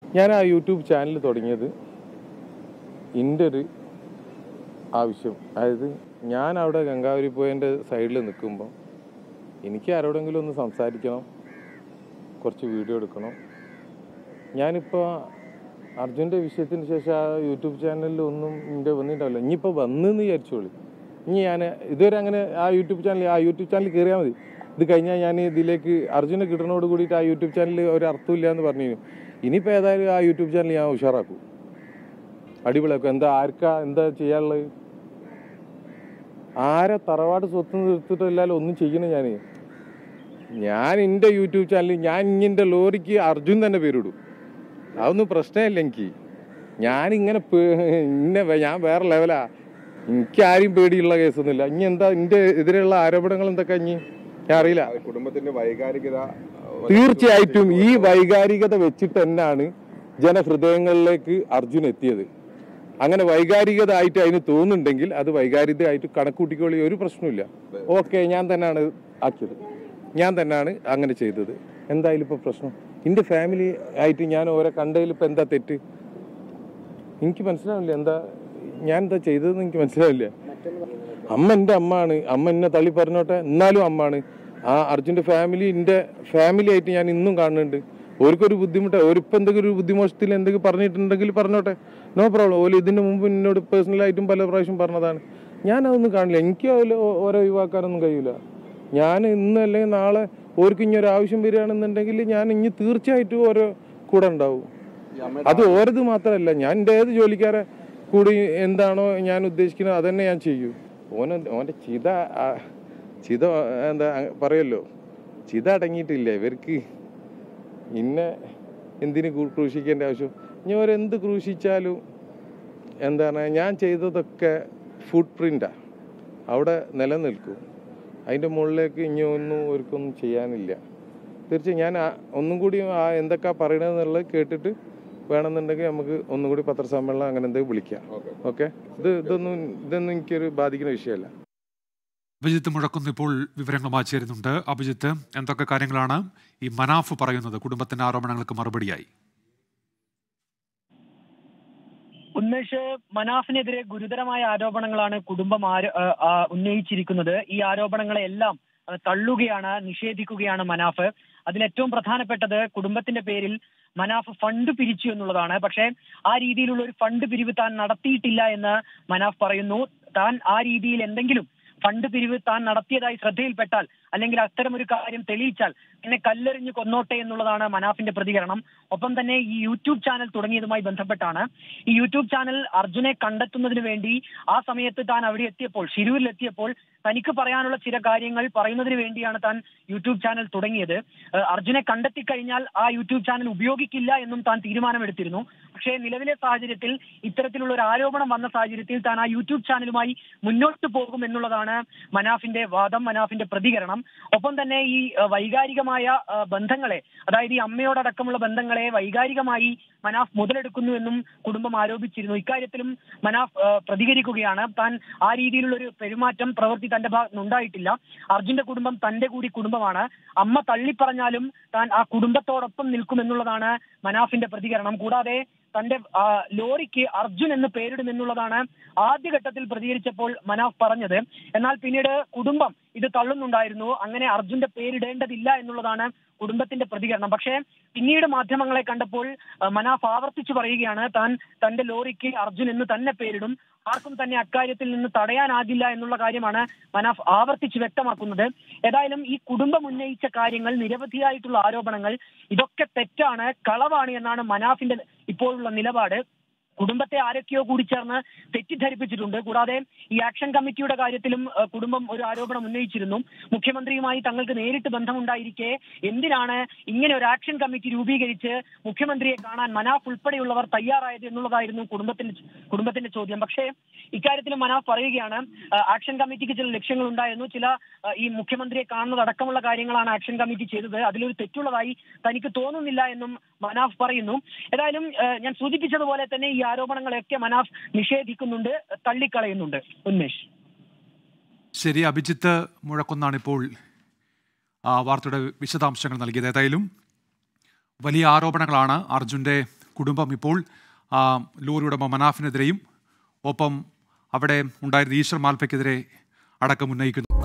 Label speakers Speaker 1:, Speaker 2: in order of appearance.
Speaker 1: ഞാൻ ആ YouTube channel തുടങ്ങിയത് എൻ്റെ ഒരു ആവശ്യം അതായത് ഞാൻ അവിടെ ഗംഗാവരി പോയതിൻ്റെ സൈഡിൽ നിൽക്കുമ്പോൾ എനിക്ക് ആരോടെങ്കിലും ഒന്ന് സംസാരിക്കണം കുറച്ച് വീഡിയോ എടുക്കണം ഞാനിപ്പോൾ അർജുൻ്റെ വിഷയത്തിന് ശേഷം ആ യൂട്യൂബ് ചാനലിൽ ഒന്നും എൻ്റെ വന്നിട്ടുണ്ടാവില്ല ഇനിയിപ്പോൾ വന്നെന്ന് വിചാരിച്ചോളി ഇനി ഞാൻ ഇതുവരെ അങ്ങനെ ആ യൂട്യൂബ് ചാനൽ ആ യൂട്യൂബ് ചാനൽ കയറിയാൽ മതി ഇത് കഴിഞ്ഞാൽ ഞാൻ ഇതിലേക്ക് അർജുനെ കിട്ടണോട് കൂടിയിട്ട് ആ യൂട്യൂബ് ചാനൽ ഒരു അർത്ഥമില്ല എന്ന് പറഞ്ഞു ഇനിയിപ്പോൾ ഏതായാലും ആ യൂട്യൂബ് ചാനൽ ഞാൻ ഉഷാറാക്കും അടിപൊളിയാക്കും എന്താ ആർക്കാ എന്താ ചെയ്യാനുള്ളത് ആരെ തറവാട് സ്വത്ത് നിർത്തിയിട്ടല്ലാലും ഒന്നും ചെയ്യണ ഞാൻ ഞാൻ എൻ്റെ യൂട്യൂബ് ചാനലിൽ ഞാൻ ഇങ്ങനെ ലോറിക്ക് അർജുൻ തന്നെ പേരിടും അതൊന്നും പ്രശ്നമില്ല എനിക്ക് ഞാനിങ്ങനെ പേ- ഇന്നെ വേ- ഞാൻ വേറെ ലെവലാ എനിക്ക് ആരും പേടിയുള്ള കേസൊന്നുമില്ല ഇനി എന്താ എൻ്റെ എതിരെയുള്ള ആരോപണങ്ങൾ എന്തൊക്കെ ഇനി ഞാൻ അറിയില്ല
Speaker 2: അത് കുടുംബത്തിന്റെ വൈകാരികത
Speaker 1: തീർച്ചയായിട്ടും ഈ വൈകാരികത വെച്ചിട്ട് തന്നെയാണ് ജനഹൃദയങ്ങളിലേക്ക് അർജുൻ എത്തിയത് അങ്ങനെ വൈകാരികത ആയിട്ട് അതിന് തോന്നുന്നുണ്ടെങ്കിൽ അത് വൈകാരികതയായിട്ട് കണക്കൂട്ടിക്കോളി ഒരു പ്രശ്നമില്ല ഓക്കെ ഞാൻ തന്നെയാണ് ആക്കിയത് ഞാൻ തന്നെയാണ് അങ്ങനെ ചെയ്തത് എന്തായാലും ഇപ്പോൾ പ്രശ്നം എൻ്റെ ഫാമിലി ആയിട്ട് ഞാൻ ഓരോ കണ്ടതിൽ ഇപ്പം എന്താ തെറ്റ് എനിക്ക് മനസ്സിലാവില്ല എന്താ ഞാൻ എന്താ ചെയ്തതെന്ന് എനിക്ക് മനസ്സിലാവില്ല അമ്മ എൻ്റെ അമ്മയാണ് അമ്മ എന്നെ തള്ളി പറഞ്ഞോട്ടെ എന്നാലും അമ്മാണ് ആ അർജുൻ്റെ ഫാമിലി എൻ്റെ ഫാമിലി ആയിട്ട് ഞാൻ ഇന്നും കാണുന്നുണ്ട് ഓർക്കൊരു ബുദ്ധിമുട്ട് ഓരിപ്പോൾ എന്തെങ്കിലും ഒരു ബുദ്ധിമോശത്തിൽ എന്തെങ്കിലും പറഞ്ഞിട്ടുണ്ടെങ്കിൽ പറഞ്ഞോട്ടെ നോ പ്രോബ്ലം ഓല് ഇതിന് മുമ്പ് എന്നോട് പേഴ്സണലായിട്ടും പല പ്രാവശ്യം പറഞ്ഞതാണ് ഞാൻ അതൊന്നും കാണില്ല എനിക്ക് അതിൽ ഓരോ ഒഴിവാക്കാനൊന്നും കഴിയില്ല ഞാൻ ഇന്ന് അല്ലെങ്കിൽ നാളെ ഓർക്ക് ഇനി ഒരു ആവശ്യം വരികയാണെന്നുണ്ടെങ്കിൽ ഞാൻ ഇനി തീർച്ചയായിട്ടും ഓരോ കൂടെ ഉണ്ടാവും അത് ഓരത് മാത്രമല്ല ഞാൻ എൻ്റെ ഏത് ജോലിക്കാരെ കൂടി എന്താണോ ഞാൻ ഉദ്ദേശിക്കുന്നത് അതന്നെ ഞാൻ ചെയ്യൂ ഓന ഓൻ്റെ ചിത ആ, ചിത എന്താ അ- പറയല്ലോ ചിത അടങ്ങിയിട്ടില്ല ഇവർക്ക് ഇന്നെ എന്തിന് ക്രൂ- ക്രൂശിക്കേണ്ട ആവശ്യം ഇനി അവരെന്ത് ക്രൂശിച്ചാലും എന്താണ് ഞാൻ ചെയ്തതൊക്കെ ഫുട് പ്രിൻ്റാ അവിടെ നിലനിൽക്കും അതിൻ്റെ മുകളിലേക്ക് ഇനി ഒന്നും അവർക്കൊന്നും ചെയ്യാനില്ല തീർച്ചയായും ഞാൻ ആ- ഒന്നും കൂടി ആ എന്തൊക്കെയാ പറയണതെന്നുള്ളത് കേട്ടിട്ട് വേണമെന്നുണ്ടെങ്കിൽ നമുക്ക് ഒന്നും കൂടി പത്രസമ്മേളനം അങ്ങനെ എന്തെങ്കിലും വിളിക്കാം
Speaker 2: ഓക്കെ
Speaker 1: ഓക്കെ ഇത് ഇതൊന്നും ഇതൊന്നും എനിക്കൊരു ബാധിക്കുന്ന വിഷയമല്ല
Speaker 3: അഭിജിത്ത് മുഴക്കുന്ന് ഇപ്പോൾ വിവരങ്ങളുമായി ചേരുന്നുണ്ട് അഭിജിത്ത് എന്തൊക്കെ കാര്യങ്ങളാണ് ഈ മനാഫ് പറയുന്നത് കുടുംബത്തിന്റെ ആരോപണങ്ങൾക്ക് മറുപടിയായി
Speaker 4: ഉന്മേഷ് മനാഫിനെതിരെ ഗുരുതരമായ ആരോപണങ്ങളാണ് കുടുംബം ആരോ- ആ, ആ, ഉന്നയിച്ചിരിക്കുന്നത് ഈ ആരോപണങ്ങളെ എല്ലാം ആ, തള്ളുകയാണ് നിഷേധിക്കുകയാണ് മനാഫ് അതിൽ ഏറ്റവും പ്രധാനപ്പെട്ടത് കുടുംബത്തിന്റെ പേരിൽ മനാഫ് ഫണ്ട് പിരിച്ചു എന്നുള്ളതാണ് പക്ഷേ ആ രീതിയിലുള്ള ഒരു ഫണ്ട് പിരിവ് താൻ നടത്തിയിട്ടില്ല എന്ന് മനാഫ് പറയുന്നു താൻ ആ രീതിയിൽ എന്തെങ്കിലും ഫണ്ട് പിരിവ് താൻ നടത്തിയതായി ശ്രദ്ധയിൽപ്പെട്ടാൽ അല്ലെങ്കിൽ അത്തരം ഒരു കാര്യം തെളിയിച്ചാൽ എന്നെ കല്ലെറിഞ്ഞ് കൊന്നോട്ടെ എന്നുള്ളതാണ് മനാഫിന്റെ പ്രതികരണം ഒപ്പം തന്നെ ഈ യൂട്യൂബ് ചാനൽ തുടങ്ങിയതുമായി ബന്ധപ്പെട്ടാണ് ഈ യൂട്യൂബ് ചാനൽ അർജുനെ കണ്ടെത്തുന്നതിന് വേണ്ടി ആ സമയത്ത് താൻ അവിടെ എത്തിയപ്പോൾ ഷിരൂരിൽ എത്തിയപ്പോൾ തനിക്ക് പറയാനുള്ള ചില കാര്യങ്ങൾ പറയുന്നതിന് വേണ്ടിയാണ് താൻ യൂട്യൂബ് ചാനൽ തുടങ്ങിയത് ഏഹ് അർജുനെ കണ്ടെത്തി കഴിഞ്ഞാൽ ആ യൂട്യൂബ് ചാനൽ ഉപയോഗിക്കില്ല എന്നും താൻ തീരുമാനമെടുത്തിരുന്നു പക്ഷേ നിലവിലെ സാഹചര്യത്തിൽ ഇത്തരത്തിലുള്ള ഒരു ആരോപണം വന്ന സാഹചര്യത്തിൽ താൻ ആ യൂട്യൂബ് ചാനലുമായി മുന്നോട്ട് പോകും എന്നുള്ളതാണ് മനാഫിന്റെ വാദം മനാഫിന്റെ പ്രതികരണം ഒപ്പം തന്നെ ഈ ഏഹ് വൈകാരികമായ ഏഹ് ബന്ധങ്ങളെ അതായത് ഈ അമ്മയോടക്കമുള്ള ബന്ധങ്ങളെ വൈകാരികമായി മനാഫ് മുതലെടുക്കുന്നു എന്നും കുടുംബം ആരോപിച്ചിരുന്നു ഇക്കാര്യത്തിലും മനാഫ് ഏഹ് പ്രതികരിക്കുകയാണ് താൻ ആ രീതിയിലുള്ള ഒരു പെരുമാറ്റം പ്രവൃത്തി തന്റെ ഭാഗത്ത് ഉണ്ടായിട്ടില്ല അർജുന്റെ കുടുംബം തന്റെ കൂടി കുടുംബമാണ് അമ്മ തള്ളിപ്പറഞ്ഞാലും താൻ ആ കുടുംബത്തോടൊപ്പം നിൽക്കുമെന്നുള്ളതാണ് മനാഫിന്റെ പ്രതികരണം കൂടാതെ തന്റെ ആ, ലോറിക്ക് അർജുൻ എന്ന് പേരിടുമെന്നുള്ളതാണ് ആദ്യഘട്ടത്തിൽ പ്രതികരിച്ചപ്പോൾ മനാഫ് പറഞ്ഞത് എന്നാൽ പിന്നീട് കുടുംബം ഇത് തള്ളുന്നുണ്ടായിരുന്നു അങ്ങനെ അർജുന്റെ പേരിടേണ്ടതില്ല എന്നുള്ളതാണ് കുടുംബത്തിന്റെ പ്രതികരണം പക്ഷേ പിന്നീട് മാധ്യമങ്ങളെ കണ്ടപ്പോൾ ആ, മനാഫ് ആവർത്തിച്ചു പറയുകയാണ് താൻ തന്റെ ലോറിക്ക് അർജുൻ എന്ന് തന്നെ പേരിടും ആർക്കും തന്നെ അക്കാര്യത്തിൽ നിന്ന് തടയാനാകില്ല എന്നുള്ള കാര്യമാണ് മനാഫ് ആവർത്തിച്ച് വ്യക്തമാക്കുന്നത് ഏതായാലും ഈ കുടുംബം ഉന്നയിച്ച കാര്യങ്ങൾ നിരവധിയായിട്ടുള്ള ആരോപണങ്ങൾ ഇതൊക്കെ തെറ്റാണ് കളവാണ് എന്നാണ് മനാഫിന്റെ ഇപ്പോഴുള്ള നിലപാട് കുടുംബത്തെ ആരൊക്കെയോ കൂടി ചേർന്ന് തെറ്റിദ്ധരിപ്പിച്ചിട്ടുണ്ട് കൂടാതെ ഈ ആക്ഷൻ കമ്മിറ്റിയുടെ കാര്യത്തിലും ഏഹ്, കുടുംബം ഒരു ആരോപണം ഉന്നയിച്ചിരുന്നു മുഖ്യമന്ത്രിയുമായി തങ്ങൾക്ക് നേരിട്ട് ബന്ധമുണ്ടായിരിക്കെ എന്തിനാണ് ഇങ്ങനെ ഒരു ആക്ഷൻ കമ്മിറ്റി രൂപീകരിച്ച് മുഖ്യമന്ത്രിയെ കാണാൻ മനാഫ് ഉൾപ്പെടെയുള്ളവർ തയ്യാറായത് എന്നുള്ളതായിരുന്നു കുടുംബത്തിന്റെ കുടുംബത്തിന്റെ ചോദ്യം പക്ഷേ ഇക്കാര്യത്തിൽ മനാഫ് പറയുകയാണ് ഏഹ്, ആക്ഷൻ കമ്മിറ്റിക്ക് ചില ലക്ഷ്യങ്ങൾ ഉണ്ടായിരുന്നു ചില ഏഹ്, ഈ മുഖ്യമന്ത്രിയെ കാണുന്നതടക്കമുള്ള കാര്യങ്ങളാണ് ആക്ഷൻ കമ്മിറ്റി ചെയ്തത് അതിലൊരു തെറ്റുള്ളതായി തനിക്ക് തോന്നുന്നില്ല എന്നും മനാഫ് പറയുന്നു ഏതായാലും ഏഹ്, ഞാൻ സൂചിപ്പിച്ചതുപോലെ തന്നെ ഈ ആരോപണങ്ങളെയൊക്കെ മനാഫ് നിഷേധിക്കുന്നുണ്ട് തള്ളിക്കളയുന്നുണ്ട് ഉന്മേഷ്
Speaker 3: ശരി അഭിജിത്ത് മുഴക്കുന്നാണ് ഇപ്പോൾ ആ വാർത്തയുടെ വിശദാംശങ്ങൾ നൽകിയത് ഏതായാലും വലിയ ആരോപണങ്ങളാണ് അർജുൻ്റെ കുടുംബം ഇപ്പോൾ ആ, ലോറി ഉടമ മനാഫിനെതിരെയും ഒപ്പം അവിടെ ഉണ്ടായിരുന്ന ഈശ്വർ മാൽപ്പയ്ക്കെതിരെ അടക്കം ഉന്നയിക്കുന്നു